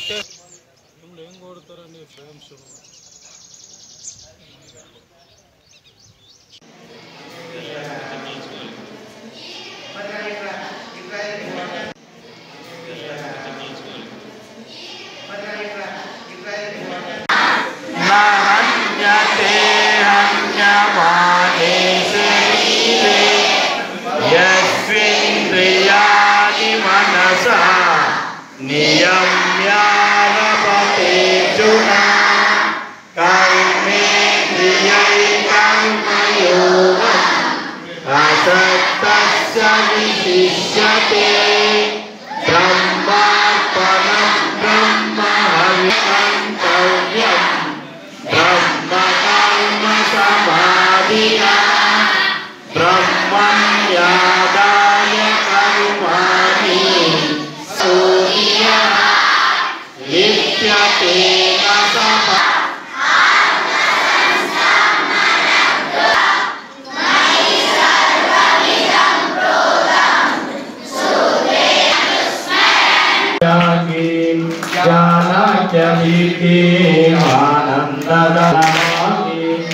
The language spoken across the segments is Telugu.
కొట్టే మిమ్మల్ని ఏం కొడతారండి ఫ్రేమ్స్ నహన్యతే హన్యమానే శరీరే యస్వింద్రియాణి మనసా నియమ్యారపతేజున కర్మేంద్రియై కర్మయోగం అసక్తస్య విశిష్యతే బ్రహ్మార్పణం బ్రహ్మ హవికర్తవ్యం బ్రహ్మకర్మ సమాధినా బ్రహ్మణ్యాదాయ కర్మాణి సూర్య లిప్యతే సమ జ్ఞానాఖ్యమానందదామి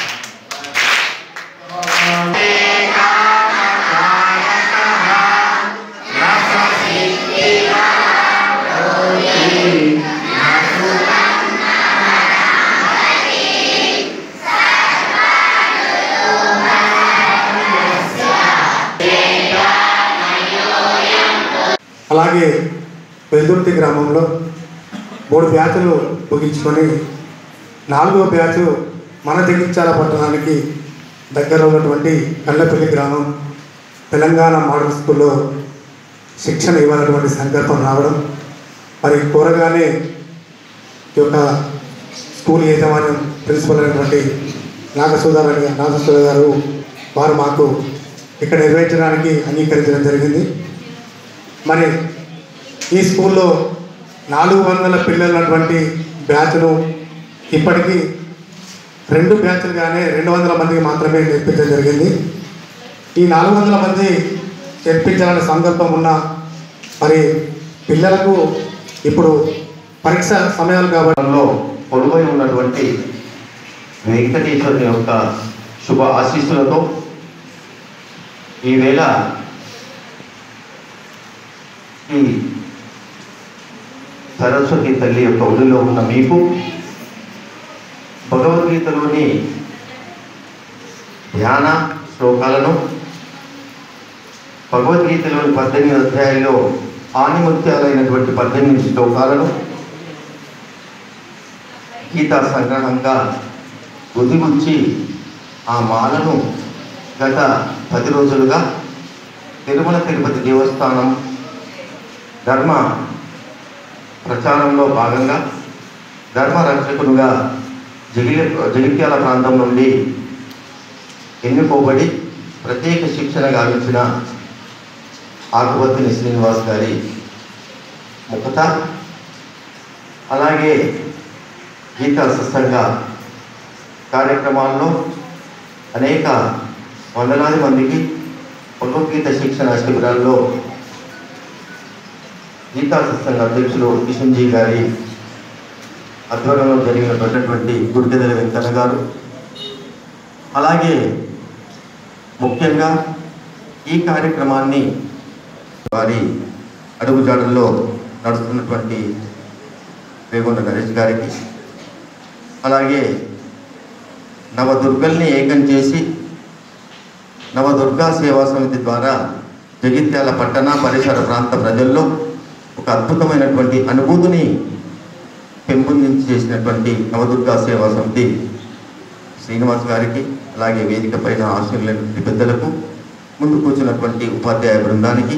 అలాగే వెల్దుర్తి గ్రామంలో మూడు బ్యాచ్లు ముగించుకొని నాలుగో బ్యాచ్ మన జగిత్యాల పట్టణానికి దగ్గర ఉన్నటువంటి కళ్ళపల్లి గ్రామం తెలంగాణ మోడల్ స్కూల్లో శిక్షణ ఇవ్వాలన్నటువంటి సంకల్పం రావడం మరి కోరగానే ఈ యొక్క స్కూల్ యాజమాన్యం ప్రిన్సిపల్ అయినటువంటి నాగసూదారాణి నాగసూద గారు వారు మాకు ఇక్కడ నిర్వహించడానికి అంగీకరించడం జరిగింది మరి ఈ స్కూల్లో నాలుగు వందల పిల్లలటువంటి బ్యాచ్ను ఇప్పటికీ రెండు బ్యాచ్లుగానే రెండు వందల మందికి మాత్రమే నేర్పించడం జరిగింది ఈ నాలుగు వందల మంది నేర్పించాలనే సంకల్పం ఉన్న మరి పిల్లలకు ఇప్పుడు పరీక్ష సమయాలు కాబట్టి లో కొలువై ఉన్నటువంటి వెంకటేశ్వరుని యొక్క శుభ ఆశీస్సులతో ఈవేళ ఈ సరస్వతి తల్లి యొక్క ఒడిలో ఉన్న మీకు భగవద్గీతలోని ధ్యాన శ్లోకాలను భగవద్గీతలోని పద్దెనిమిది అధ్యాయాల్లో ఆనిముత్యాలైనటువంటి పద్దెనిమిది శ్లోకాలను గీతా సంగ్రహంగా గుదిగుచ్చి ఆ మాలను గత పది రోజులుగా తిరుమల తిరుపతి దేవస్థానం ధర్మ ప్రచారంలో భాగంగా ధర్మ రక్షకుడుగా జగి జగిత్యాల ప్రాంతం నుండి ఎన్నుకోబడి ప్రత్యేక శిక్షణ గావించిన ఆకుపత్తిని శ్రీనివాస్ గారి ముఖత అలాగే గీతా సత్సంగ కార్యక్రమాల్లో అనేక వందలాది మందికి భగవద్గీత శిక్షణ శిబిరాల్లో గీతా సత్సంగ అధ్యక్షులు కిషన్జీ గారి ఆధ్వర్యంలో జరిగినటువంటి గుడికెదల వెంకన్న గారు అలాగే ముఖ్యంగా ఈ కార్యక్రమాన్ని వారి అడుగుజాడల్లో నడుస్తున్నటువంటి రేగొండ నరేష్ గారికి అలాగే నవదుర్గల్ని ఏకం చేసి నవదుర్గా సేవా సమితి ద్వారా జగిత్యాల పట్టణ పరిసర ప్రాంత ప్రజల్లో ఒక అద్భుతమైనటువంటి అనుభూతిని పెంపొందించి చేసినటువంటి నవదుర్గా సేవా సమితి శ్రీనివాస్ గారికి అలాగే వేదిక పైన ఆశీర్లైనటువంటి పెద్దలకు ముందు కూర్చున్నటువంటి ఉపాధ్యాయ బృందానికి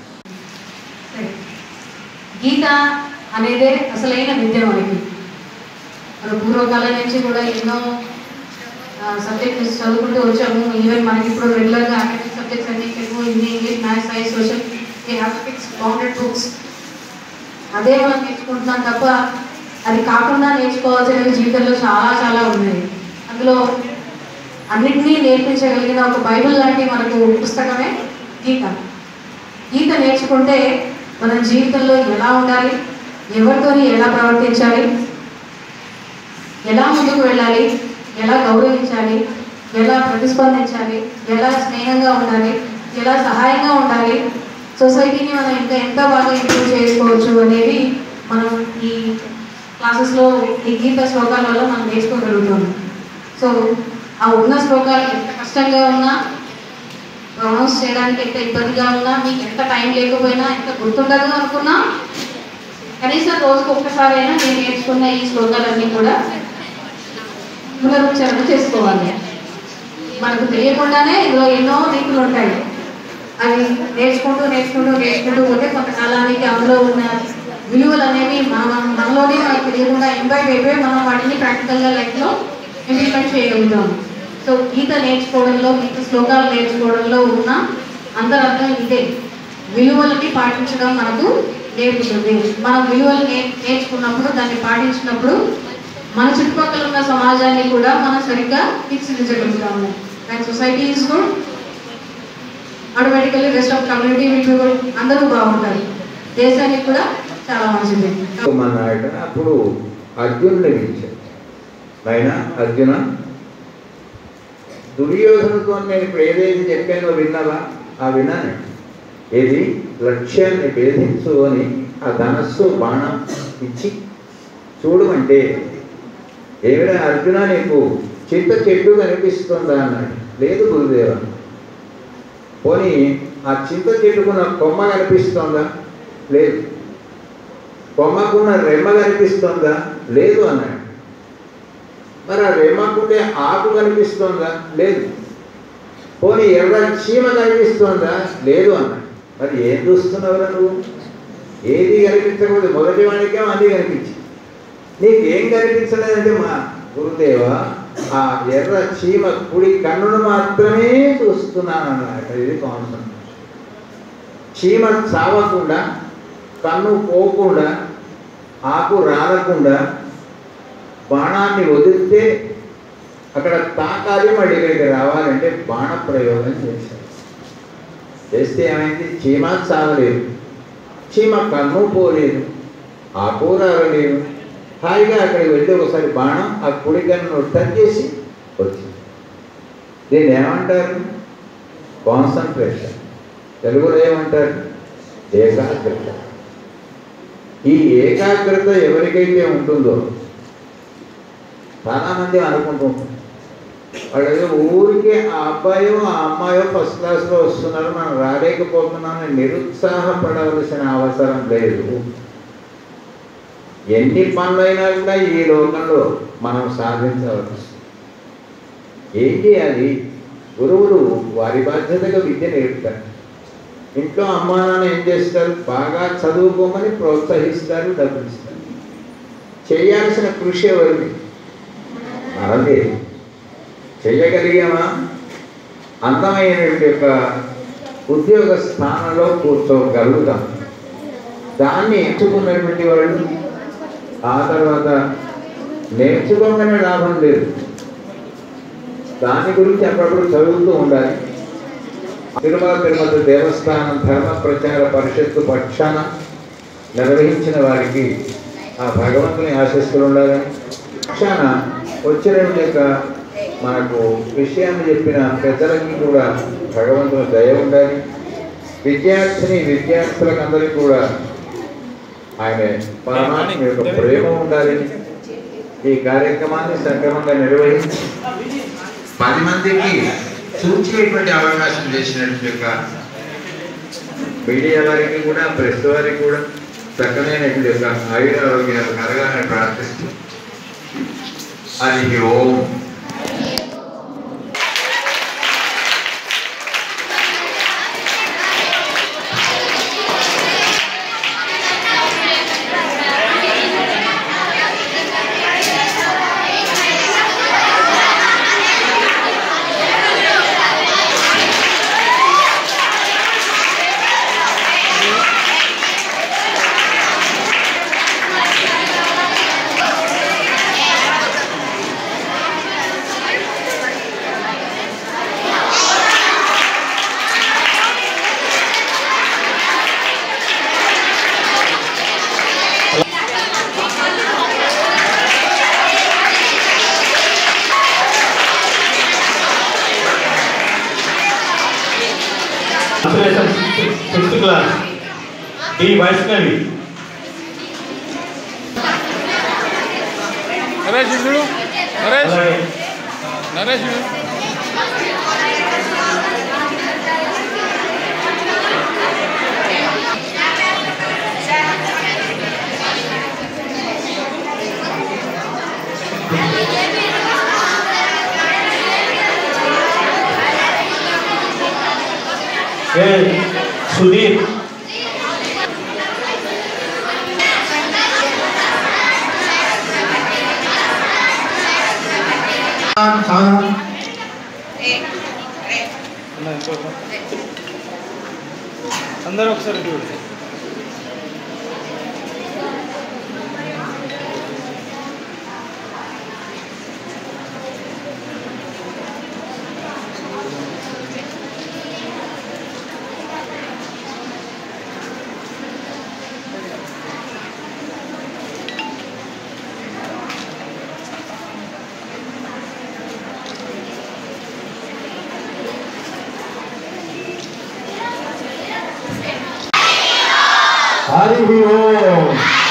గీత అనేదే అసలైన విద్య మనకి మన పూర్వకాలం నుంచి కూడా ఎన్నో సబ్జెక్ట్స్ చదువుకుంటూ వచ్చాము ఈవెన్ మనకి ఇప్పుడు రెగ్యులర్గా అకాడమిక్ సబ్జెక్ట్స్ అన్ని Telugu Hindi English maths science social ఈ హ్యావ్ ఫిక్స్ బౌండెడ్ బుక్స్ అదే మనం నేర్చుకుంటున్నాం తప్ప అది కాకుండా నేర్చుకోవాల్సినవి జీవితంలో చాలా చాలా ఉన్నాయి అందులో అన్నిటినీ నేర్పించగలిగిన ఒక బైబిల్ లాంటి మనకు పుస్తకమే గీత గీత నేర్చుకుంటే మన జీవితంలో ఎలా ఉండాలి ఎవరితోని ఎలా ప్రవర్తించాలి ఎలా ముందుకు వెళ్ళాలి ఎలా గౌరవించాలి ఎలా ప్రతిస్పందించాలి ఎలా స్నేహంగా ఉండాలి ఎలా సహాయంగా ఉండాలి సొసైటీని మనం ఇంకా ఎంత బాగా ఇంప్రూవ్ చేసుకోవచ్చు అనేవి మనం ఈ క్లాసెస్లో ఈ గీత శ్లోకాల వల్ల మనం నేర్చుకోగలుగుతాం సో ఆ ఉన్న శ్లోకాలు ఎంత కష్టంగా ఉన్నా ప్రొనౌన్స్ చేయడానికి ఎంత ఇబ్బందిగా ఉన్నా మీకు ఎంత టైం లేకపోయినా ఎంత గుర్తుండదు అనుకున్నా కనీసం రోజుకు ఒక్కసారైనా నేను నేర్చుకున్న ఈ శ్లోకాలన్నీ కూడా పునరుచ్చారణ చేసుకోవాలి మనకు తెలియకుండానే ఇందులో ఎన్నో నీతులు ఉంటాయి అవి నేర్చుకుంటూ నేర్చుకుంటూ నేర్చుకుంటూ పోతే కొంతకాలానికి అందులో ఉన్న విలువలు అనేవి మన మన- మనలోనే మనకు తెలియకుండా ఎంబైడ్ అయిపోయి మనం వాటిని ప్రాక్టికల్గా లైఫ్లో ఇంప్లిమెంట్ చేయగలుగుతాం సో గీత నేర్చుకోవడంలో గీత శ్లోకాలు నేర్చుకోవడంలో ఉన్న అంతరర్థం ఇదే విలువలని పాటించడం మనకు నేర్పుతుంది మనం విలువలు నే నేర్చుకున్నప్పుడు దాన్ని పాటించినప్పుడు మన చుట్టుపక్కల ఉన్న సమాజాన్ని కూడా మనం సరిగ్గా తీర్చిదిద్దగలుగుతాము and society is good automatically rest of community will be good అందరూ బాగుంటారు దేశానికి కూడా చాలా మంచిది అన్నాడు అప్పుడు అర్జునుడిని పిలిచాడు ఆయన అర్జున దుర్యోధనతో నేను ఇప్పుడు ఏదైతే చెప్పానో విన్నావా ఆ విన్నాను ఏది లక్ష్యాన్ని భేదించు అని ఆ ధనస్సు బాణం ఇచ్చి చూడమంటే ఏమిరా అర్జున నీకు చింత చెట్టు కనిపిస్తుందా అన్నాడు లేదు గురుదేవ పోనీ ఆ చింత చెట్టుకున్న కొమ్మ కనిపిస్తుందా లేదు కొమ్మకున్న రెమ్మ కనిపిస్తుందా లేదు అన్నాడు మరి ఆ రెమ్మకుండే ఆకు కనిపిస్తుందా లేదు పోనీ ఎర్ర చీమ కనిపిస్తుందా లేదు అన్నాడు మరి ఏం చూస్తున్నావురా నువ్వు ఏది కనిపించకూడదు మొదటి వాడికే అది కనిపించింది నీకేం కనిపించలేదంటే మా గురుదేవ ఆ ఎర్ర చీమ కుడి కన్నును మాత్రమే చూస్తున్నాను అన్నమాట ఇది కాన్సెప్ట్ చీమ చావకుండా కన్ను పోకుండా ఆకు రాలకుండా బాణాన్ని వదిలితే అక్కడ తాకాలి మళ్ళీ ఇక్కడికి రావాలంటే బాణ ప్రయోగం చేశారు చేస్తే ఏమైంది చీమ చావలేదు చీమ కన్ను పోలేదు ఆకు రావలేదు హాయిగా అక్కడికి వెళ్ళి ఒకసారి బాణం ఆ కుడి కన్ను టచ్ చేసి వచ్చింది దీన్ని ఏమంటారు కాన్సన్ట్రేషన్ తెలుగులో ఏమంటారు ఏకాగ్రత ఈ ఏకాగ్రత ఎవరికైతే ఉంటుందో చాలామంది అనుకుంటూ ఉంటారు వాళ్ళు ఏదో ఊరికే ఆ అబ్బాయో ఆ అమ్మాయో ఫస్ట్ క్లాస్లో వస్తున్నారు మనం రాలేకపోతున్నామని నిరుత్సాహపడవలసిన అవసరం లేదు ఎన్ని పనులైనా కూడా ఈ లోకంలో మనం సాధించవచ్చు ఏం చేయాలి గురువులు వారి బాధ్యతగా విద్య నేర్పుతారు ఇంట్లో అమ్మా నాన్న ఏం చేస్తారు బాగా చదువుకోమని ప్రోత్సహిస్తారు డబ్బులు ఇస్తారు చేయాల్సిన కృషి ఎవరిది మనదే చేయగలిగామా అందమైనటువంటి యొక్క ఉద్యోగ స్థానంలో కూర్చోగలుగుతాం దాన్ని ఎంచుకున్నటువంటి వాళ్ళు ఆ తర్వాత నేర్చుకోగానే లాభం లేదు దాని గురించి అప్పుడప్పుడు చదువుతూ ఉండాలి తిరుమల తిరుమల దేవస్థానం ధర్మ ప్రచార పరిషత్తు పక్షాన నిర్వహించిన వారికి ఆ భగవంతుని ఆశిస్తులు ఉండాలని పక్షాన వచ్చిన యొక్క మనకు విషయాన్ని చెప్పిన పెద్దలకి కూడా భగవంతుని దయ ఉండాలి విద్యార్థిని విద్యార్థులకు అందరికీ కూడా ఆయన పరమాత్మ యొక్క ప్రేమ ఉండాలని ఈ కార్యక్రమాన్ని సక్రమంగా నిర్వహించి పది మందికి చూచేటువంటి అవకాశం చేసినటువంటి యొక్క మీడియా వారికి కూడా ప్రెస్ వారికి కూడా చక్కనైనటువంటి యొక్క ఆయుర ఆరోగ్యాలు కలగాలని ప్రార్థిస్తూ అది Om sixth class D Vaishnavi Naresh చూడు నరేష్ అలాగే నరేష్ చూడు ఏ సుధీర్ అన్న, ఇంకొక. అందరూ ఒకసారి చూడు హరి ఓం